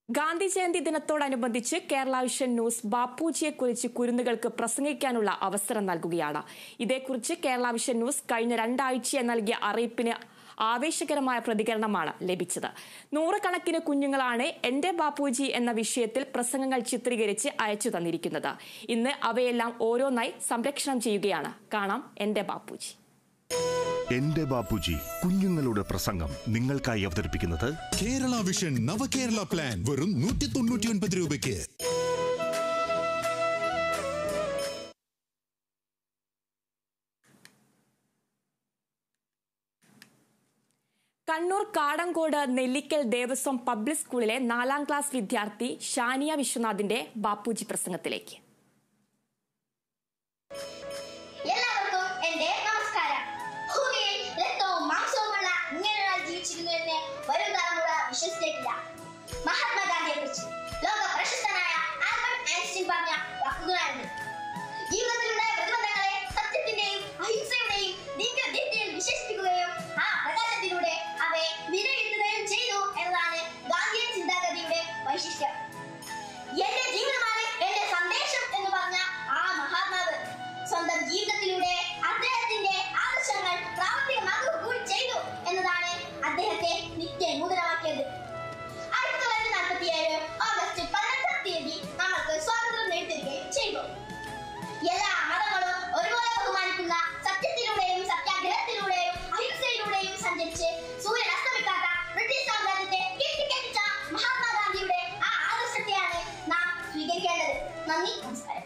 ഗാന്ധി ജയന്തി ദിനത്തോടനുബന്ധിച്ച് Kerala Vision News ബാപ്പുജിയെക്കുറിച്ച് കുരുന്നുകൾക്ക് പ്രസംഗിക്കാനുള്ള അവസരം നൽകുകയാണ് ഇതേക്കുറിച്ച് കേരള വിഷൻ ന്യൂസ് കഴിഞ്ഞ രണ്ടാഴ്ചയായി നൽകിയ അറിയിപ്പിന് ആവേശകരമായ പ്രതികരണമാണ് ലഭിച്ചത് നൂറുകണക്കിന് കുഞ്ഞുങ്ങളാണ് എന്റെ ബാപ്പുജി എന്ന വിഷയത്തിൽ പ്രസംഗങ്ങൾ ചിത്രീകരിച്ച് അയച്ചു തന്നിരിക്കുന്നത് ഇന്ന് അവയെല്ലാം ഓരോന്നായി സംരക്ഷണം ചെയ്യുകയാണ് കാണാം എന്റെ ബാപ്പുജി എന്റെ ബാപ്പുജി കുഞ്ഞുങ്ങളുടെ പ്രസംഗം നിങ്ങൾക്കായി അവതരിപ്പിക്കുന്നത് കേരള വിഷൻ നവകേരള പ്ലാൻ വെറും നൂറ്റി തൊണ്ണൂറ്റി ഒൻപത് രൂപയ്ക്ക് കണ്ണൂർ കാടങ്കോട് നെല്ലിക്കൽ ദേവസ്വം പബ്ലിക് സ്കൂളിലെ നാലാം ക്ലാസ് വിദ്യാർത്ഥി ഷാനിയ വിശ്വനാഥിന്റെ ബാപ്പുജി പ്രസംഗത്തിലേക്ക് എല്ലാവർക്കും എന്റെ നമസ്കാരം ഭൂമിയിൽ രക്തവും മാംസവുമുള്ള ഇങ്ങനെയൊരാൾ ജീവിച്ചിരുന്നു എന്ന് വരും തലമുറ വിശ്വസിച്ചേക്കില്ല മഹാത്മാഗാന്ധിയെ കുറിച്ച് ലോക പ്രശസ്തനായ ആൽബർട്ട് ഐൻസ്റ്റീൻ പറഞ്ഞ വാക്കുകളാണിത് ജീവിതത്തിലുണ്ടായ പ്രതിബന്ധങ്ങളെ സത്യത്തിന്റെയും അഹിംസയുടെയും ദീർഘദീപ്തിയിൽ വിശേഷിപ്പിക്കുകയും ആ പ്രകാശത്തിലൂടെ അവയെ വിലയിരുത്തുകയും ചെയ്തു എന്നതാണ് ഗാന്ധിയൻ ചിന്താഗതിയുടെ വൈശിഷ്ട്യം എന്റെ ജീവിതമാണ് എന്റെ സന്ദേശം എന്ന് പറഞ്ഞ ആ മഹാത്മാവ് സ്വന്തം ജീവിതത്തിലൂടെ അദ്ദേഹത്തിന്റെ ആദർശങ്ങൾ പ്രാവർത്തികമാക്കുക കൂടി ചെയ്തു എന്നതാണ് അദ്ദേഹത്തെ നിത്യ നൂതനമാക്കിയത് ആയിരത്തി തൊള്ളായിരത്തി നാൽപ്പത്തി ഏഴ് ഓഗസ്റ്റ് പതിനെട്ടാം തീയതി നമുക്ക് സ്വാതന്ത്ര്യം നേടിത്തരികയും ചെയ്തു എല്ലാ മതങ്ങളും ഒരുപോലെ ബഹുമാനിക്കുന്ന സത്യത്തിലൂടെയും സത്യാഗ്രഹത്തിലൂടെയും അഹിംസയിലൂടെയും സഞ്ചരിച്ച് സൂര്യൻ അസ്തമിക്കാത്ത ബ്രിട്ടീഷ് സാമ്രാജ്യത്തെ കെട്ടിക്കെട്ടിച്ച മഹാത്മാഗാന്ധിയുടെ ആ ആദർശത്തെയാണ് നാം സ്വീകരിക്കേണ്ടത് നന്ദി നമസ്കാരം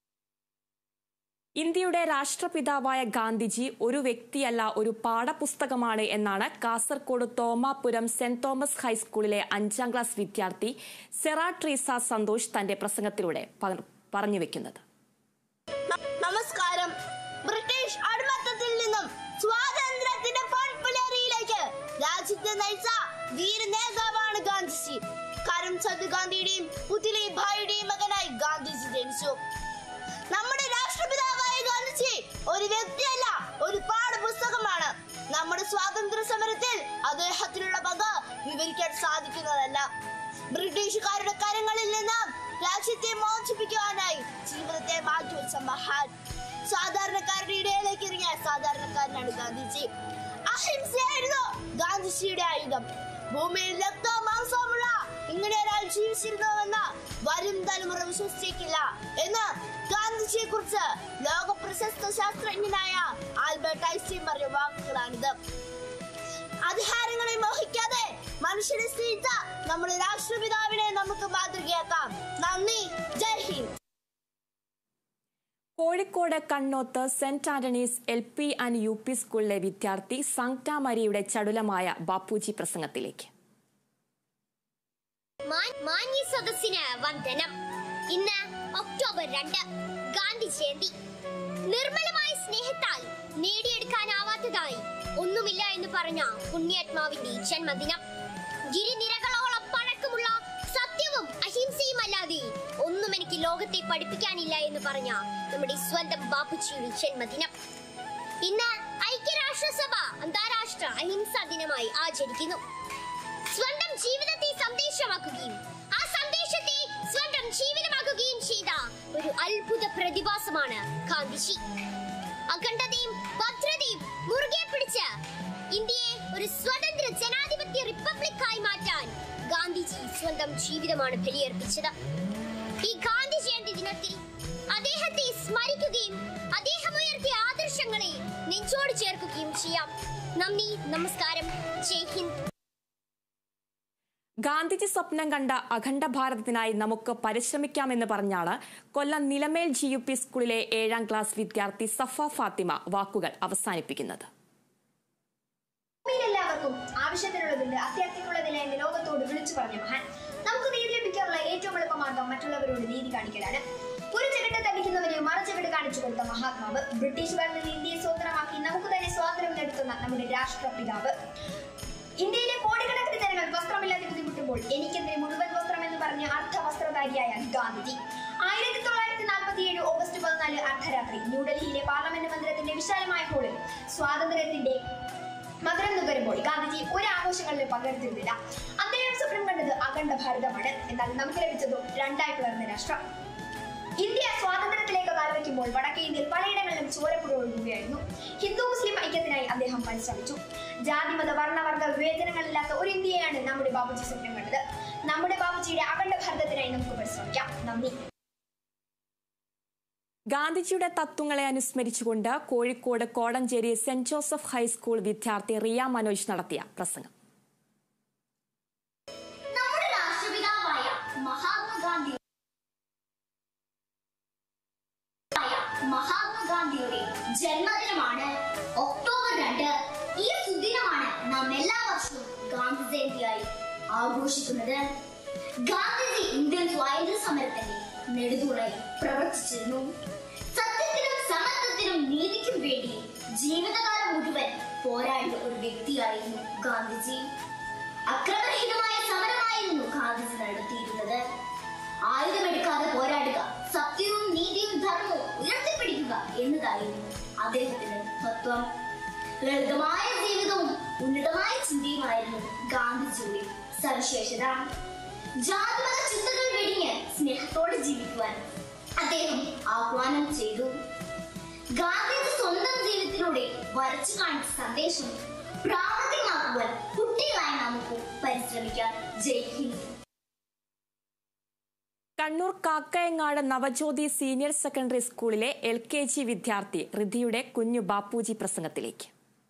ഇന്ത്യയുടെ രാഷ്ട്രപിതാവായ ഗാന്ധിജി ഒരു വ്യക്തിയല്ല ഒരു പാഠപുസ്തകമാണ് എന്നാണ് കാസർകോട് തോമാപുരം സെന്റ് തോമസ് ഹൈസ്കൂളിലെ അഞ്ചാം ക്ലാസ് വിദ്യാർത്ഥി സെറ ട്രീസ സന്തോഷ് തന്റെ പ്രസംഗത്തിലൂടെ പ- പറഞ്ഞു വെക്കുന്നത് നമസ്കാരം ബ്രിട്ടീഷ് അടിമത്തത്തിൽ നിന്നും സ്വാതന്ത്ര്യത്തിന്റെ പൊൻപുലരിയിലേക്ക് രാജ്യത്തെ നയിച്ച വീര നേതാവാണ് ഗാന്ധിജി കരംചന്ദ് ഗാന്ധിയുടെയും പുതിലി ഭായിയുടെയും മകനായി ഗാന്ധിജി ജനിച്ചു നമ്മുടെ രാഷ്ട്രപിതാവായ ഗാന്ധിജി ഒരു വ്യക്തിയല്ല ഒരു പാഠപുസ്തകമാണ് നമ്മുടെ സ്വാതന്ത്ര്യ സമരത്തിൽ അദ്ദേഹത്തിനുള്ള പങ്ക് വിവരിക്കാൻ സാധിക്കുന്നതല്ല ബ്രിട്ടീഷുകാരുടെ കരങ്ങളിൽ നിന്ന് രാജ്യത്തെ മോചിപ്പിക്കുവാനായി ജീവിതത്തെ മാറ്റിവെച്ച മഹാൻ സാധാരണക്കാരുടെ ഇടയിലേക്ക് ഇറങ്ങിയ സാധാരണക്കാരനാണ് ഗാന്ധിജി അഹിംസയായിരുന്നു ഗാന്ധിജിയുടെ ആയുധം ഭൂമിയിൽ രക്തവും മാംസവുമുള്ള ഇങ്ങനെ ഒരാൾ ജീവിച്ചിരുന്നുവെന്ന് വരും തലമുറ വിശ്വസിച്ചേക്കില്ല എന്ന് ഗാന്ധിജിയെ കുറിച്ച് ലോക പ്രശസ്ത ശാസ്ത്രജ്ഞനായ ആൽബർട്ട് ഐൻസ്റ്റീൻ പറഞ്ഞ വാക്കുകളാണിത് അധികാരങ്ങളെ മോഹിക്കാതെ മനുഷ്യനെ സ്നേഹിച്ച നമ്മുടെ രാഷ്ട്രപിതാവിനെ നമുക്ക് മാതൃകയാക്കാം നന്ദി Jai Hind Kozhikode Kannoth Saint Antony's L P and U P സ്കൂളിലെ വിദ്യാർത്ഥി സാങ്ക്ട മരിയുടെ ചടുലമായ ബാപ്പുജി പ്രസംഗത്തിലേക്ക് മാൻ- മാന്യ സദസ്സിന് വന്ദനം ഇന്ന് ഒക്ടോബർ രണ്ട് ഗാന്ധി ജയന്തി നിർമ്മലമായ സ്നേഹത്താൽ നേടിയെടുക്കാനാവാത്തതായി ഒന്നുമില്ല എന്ന് പറഞ്ഞ പുണ്യാത്മാവിന്റെ ജന്മദിനം ഗിരിനിരകളോളം പഴക്കമുള്ള സത്യവും അഹിംസയും അല്ലാതെ ഒന്നും എനിക്ക് ലോകത്തെ പഠിപ്പിക്കാനില്ല എന്ന് പറഞ്ഞ നമ്മുടെ സ്വന്തം ബാപ്പുജിയുടെ ജന്മദിനം ഇന്ന് ഐക്യരാഷ്ട്രസഭ അന്താരാഷ്ട്ര അഹിംസാ ദിനമായി ആചരിക്കുന്നു സ്വന്തം ജീവിതത്തെ സന്ദേശമാക്കുകയും ആ സന്ദേശത്തെ സ്വന്തം ജീവിതമാക്കുകയും ചെയ്ത ഒരു അത്ഭുത പ്രതിഭാസമാണ് ഗാന്ധിജി അഖണ്ഡതയും ഭദ്രതയും മുറുകെ പിടിച്ച് ഇന്ത്യയെ ഒരു സ്വതന്ത്ര ജനാധിപത്യ റിപ്പബ്ലിക്കായി മാറ്റാൻ ഗാന്ധിജി സ്വന്തം ജീവിതമാണ് ബലിയർപ്പിച്ചത് ഈ ഗാന്ധി ജയന്തി ദിനത്തിൽ അദ്ദേഹത്തെ സ്മരിക്കുകയും അദ്ദേഹം ഉയർത്തിയ ആദർശങ്ങളെ നെഞ്ചോട് ചേർക്കുകയും ചെയ്യാം നന്ദി നമസ്കാരം ജയ് ഹിന്ദ് ഗാന്ധിജി സ്വപ്നം കണ്ട അഖണ്ഡ ഭാരതത്തിനായി നമുക്ക് പരിശ്രമിക്കാമെന്ന് പറഞ്ഞാണ് Kollam Nilamel G U P സ്കൂളിലെ ഏഴാം ക്ലാസ് വിദ്യാർത്ഥി സഫ ഫാത്തിമ വാക്കുകൾ അവസാനിപ്പിക്കുന്നത് ഭൂമിയിൽ എല്ലാവർക്കും ആവശ്യത്തിനുള്ളതുണ്ട് അത്യാവശ്യമുള്ളതില്ല എന്ന് ലോകത്തോട് വിളിച്ചു പറഞ്ഞ മഹാൻ നമുക്ക് നീതി ലഭിക്കാനുള്ള ഏറ്റവും എളുപ്പ മാർഗം മറ്റുള്ളവരോട് നീതി കാണിക്കലാണ് ഒരു ചെവിട്ട് തടിക്കുന്നവരെ മറുചെവിട്ട് കാണിച്ചു കൊടുത്ത മഹാത്മാവ് ബ്രിട്ടീഷുകാരിൽ നിന്ന് ഇന്ത്യയെ സ്വതന്ത്രമാക്കി നമുക്ക് തന്നെ സ്വാതന്ത്ര്യം നേടുത്തുന്ന നമ്മുടെ രാഷ്ട്രപിതാവ് ഇന്ത്യയിലെ കോടിക്കണക്കിന് ജനങ്ങൾ വസ്ത്രമില്ലാതെ ബുദ്ധിമുട്ടുമ്പോൾ എനിക്കെതിരെ മുഴുവൻ വസ്ത്രം എന്ന് പറഞ്ഞ അർദ്ധവസ്ത്രധാരിയായ ഗാന്ധിജി ആയിരത്തി തൊള്ളായിരത്തി നാൽപ്പത്തി ഏഴ് ഓഗസ്റ്റ് പതിനാല് അർദ്ധരാത്രി ന്യൂഡൽഹിയിലെ പാർലമെന്റ് മന്ദിരത്തിന്റെ വിശാലമായ ഹോളിൽ സ്വാതന്ത്ര്യത്തിന്റെ മകരം നുകരുമ്പോൾ ഗാന്ധിജി ഒരു ആഘോഷങ്ങളിലും പങ്കെടുത്തിരുന്നില്ല അദ്ദേഹം സ്വപ്നം കണ്ടത് അഖണ്ഡ അഖണ്ഡ ഭാരതമാണ് എന്നാൽ നമുക്ക് ലഭിച്ചതും രണ്ടായി പിളർന്ന രാഷ്ട്രം ഇന്ത്യ സ്വാതന്ത്ര്യത്തിലേക്ക് കാൽവെക്കുമ്പോൾ വടക്കേ ഇന്ത്യയിൽ പലയിടങ്ങളിലും ചോരപ്പുഴ ഒഴുകുകയായിരുന്നു ഹിന്ദു മുസ്ലിം ഐക്യത്തിനായി അദ്ദേഹം പരിശ്രമിച്ചു ജാതിമത വർണ്ണവർഗ വിവേചനങ്ങളില്ലാത്ത ഒരു ഇന്ത്യയാണ് നമ്മുടെ ബാബുജി സ്വപ്നം കണ്ടത് നമ്മുടെ ബാബുജിയുടെ അഖണ്ഡ ഭാരതത്തിനായി നമുക്ക് പരിശ്രമിക്കാം നന്ദി ഗാന്ധിജിയുടെ തത്വങ്ങളെ അനുസ്മരിച്ചുകൊണ്ട് Kozhikode Kodanchery Saint Joseph high school വിദ്യാർത്ഥി റിയ മനോജ് നടത്തിയ പ്രസംഗം നമ്മുടെ രാഷ്ട്രപിതാവായ മഹാത്മാഗാന്ധി മഹാത്മാഗാന്ധിയുടെ ജന്മദിനമാണ് ഒക്ടോബർ രണ്ട് ഈ സുദിനമാണ് നാം എല്ലാ വർഷവും ഗാന്ധി ജയന്തിയായി ആഘോഷിക്കുന്നത് ഗാന്ധിജി ഇന്ത്യൻ സ്വാതന്ത്ര്യ സമരത്തിന്റെ നെടുതുറയിൽ പ്രവർത്തിച്ചിരുന്നു സത്യത്തിനും സമത്വത്തിനും നീതിക്കും വേണ്ടി ജീവിതകാലം മുഴുവൻ പോരാടിയ ഒരു വ്യക്തിയായിരുന്നു ഗാന്ധിജി അക്രമരഹിതമായ സമരമായിരുന്നു ഗാന്ധിജി നടത്തിയിരുന്നത് ആയുധമെടുക്കാതെ പോരാടുക സത്യവും നീതിയും ധർമ്മവും ഉയർത്തിപ്പിടിക്കുക എന്നതായിരുന്നു അദ്ദേഹത്തിന്റെ തത്വം ലളിതമായ ജീവിതവും ഉന്നതമായ ചിന്തയുമായിരുന്നു ഗാന്ധിജിയുടെ സവിശേഷത ജാതിമത ചിന്തകൾ വെടിഞ്ഞ് സ്നേഹത്തോടെ ജീവിക്കുവാൻ അദ്ദേഹം ആഹ്വാനം ചെയ്തു ഗാന്ധിജി സ്വന്തം ജീവിതത്തിലൂടെ വരച്ചു കാണിച്ച സന്ദേശം പ്രാവർത്തികമാക്കുവാൻ കുട്ടികളായി നമുക്ക് പരിശ്രമിക്കാം ജയ് ഹിന്ദ് കണ്ണൂർ കാക്കയങ്ങാട് നവജ്യോതി സീനിയർ സെക്കൻഡറി സ്കൂളിലെ എൽ കെ ജി വിദ്യാർത്ഥി റിധിയുടെ കുഞ്ഞു ബാപ്പുജി പ്രസംഗത്തിലേക്ക്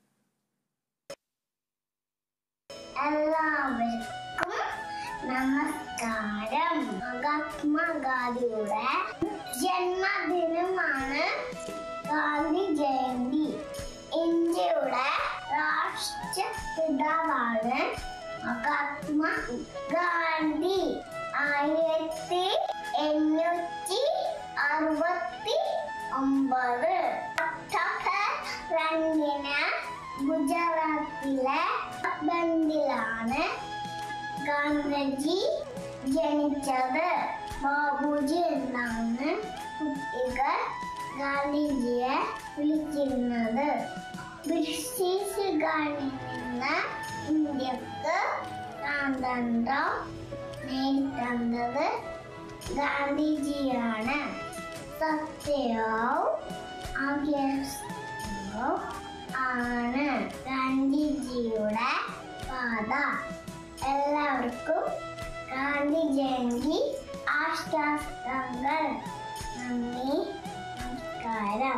എല്ലാവർക്കും നമസ്കാരം മഹാത്മാഗാന്ധിയുടെ ജന്മദിനമാണ് ഗാന്ധി ജയന്തി ഇന്ത്യയുടെ രാഷ്ട്രപിതാവാണ് മഹാത്മാ ഗാന്ധി ആയിരത്തി എണ്ണൂറ്റി അറുപത്തി ഒമ്പത് ഒക്ടോബർ രണ്ടിന് ഗുജറാത്തിലെ ബന്ദിലാണ് ഗാന്ധിജി ജനിച്ചത് ബാബുജി എന്നാണ് കുട്ടികൾ ഗാന്ധിജിയെ വിളിച്ചിരുന്നത് ബ്രിട്ടീഷുകാരിൽ നിന്ന് ഇന്ത്യക്ക് സ്വാതന്ത്ര്യം നേടിത്തന്നത് ഗാന്ധിജിയാണ് സത്യവും അഹിംസയും ആണ് ഗാന്ധിജിയുടെ പാത എല്ലാവർക്കും ഗാന്ധി ജയന്തി ആശാസ്ത്രങ്ങൾ നന്ദി നമസ്കാരം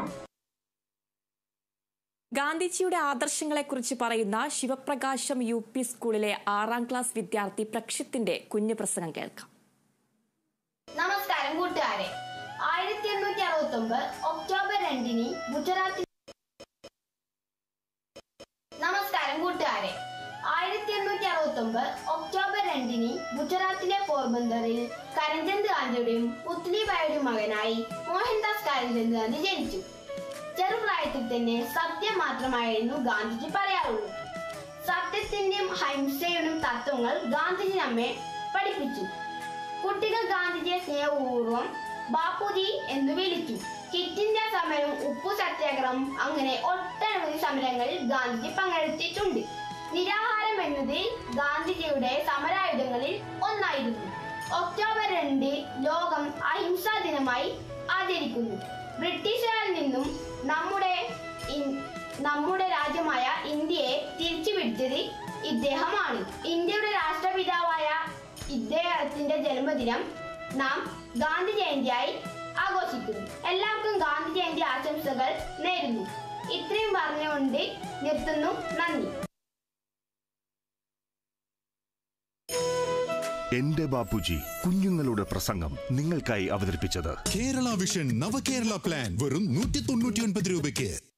ഗാന്ധിജിയുടെ ആദർശങ്ങളെക്കുറിച്ച് പറയുന്ന ശിവപ്രകാശം യു പി സ്കൂളിലെ ആറാം ക്ലാസ് വിദ്യാർത്ഥി പ്രക്ഷിത്തിന്റെ കുഞ്ഞു പ്രസംഗം കേൾക്കാം നമസ്കാരം കൂട്ടുകാരെ ആയിരത്തി എണ്ണൂറ്റി അറുപത്തി ഒമ്പത് ഒക്ടോബർ രണ്ടിന് ഗുജറാത്തിൽ നമസ്കാരം കൂട്ടുകാരെ ആയിരത്തി എണ്ണൂറ്റി അറുപത്തി ഒമ്പത് ഒക്ടോബർ രണ്ടിന് ഗുജറാത്തിലെ പോർബന്തറിൽ കരംചന്ദ് ഗാന്ധിയുടെയും പുത്ലിബായുടെ മകനായി മോഹൻദാസ് കരംചന്ദ് ഗാന്ധി ജനിച്ചു ചെറുപ്രായത്തിൽ തന്നെ സത്യം മാത്രമായിരുന്നു ഗാന്ധിജി പറയാറുള്ളൂ സത്യത്തിന്റെയും അഹിംസയുടെയും തത്വങ്ങൾ ഗാന്ധിജി നമ്മെ പഠിപ്പിച്ചു കുട്ടികൾ ഗാന്ധിജിയെ സ്നേഹപൂർവ്വം ബാപ്പുജി എന്ന് വിളിച്ചു കിറ്റ് ഇന്ത്യ സമരം ഉപ്പു സത്യാഗ്രഹം അങ്ങനെ ഒട്ടനവധി സമരങ്ങളിൽ ഗാന്ധിജി പങ്കെടുത്തിട്ടുണ്ട് നിരാഹാരം എന്നത് ഗാന്ധിജിയുടെ സമരായുധങ്ങളിൽ ഒന്നായിരുന്നു ഒക്ടോബർ രണ്ട് ലോകം അഹിംസാ ദിനമായി ആചരിക്കുന്നു ബ്രിട്ടീഷുകാരിൽ നിന്നും നമ്മുടെ ഇൻ- നമ്മുടെ രാജ്യമായ ഇന്ത്യയെ തിരിച്ചുപിടിച്ചത് ഇദ്ദേഹമാണ് ഇന്ത്യയുടെ രാഷ്ട്രപിതാവായ ഇദ്ദേഹത്തിന്റെ ജന്മദിനം നാം ഗാന്ധി ജയന്തിയായി ആഘോഷിക്കുന്നു എല്ലാവർക്കും ഗാന്ധി ജയന്തി ആശംസകൾ നേരുന്നു ഇത്രയും പറഞ്ഞുകൊണ്ട് നിർത്തുന്നു നന്ദി എന്റെ ബാപ്പുജി കുഞ്ഞുങ്ങളുടെ പ്രസംഗം നിങ്ങൾക്കായി അവതരിപ്പിച്ചത് കേരള വിഷൻ നവകേരള പ്ലാൻ വെറും നൂറ്റി തൊണ്ണൂറ്റി ഒൻപത് രൂപയ്ക്ക്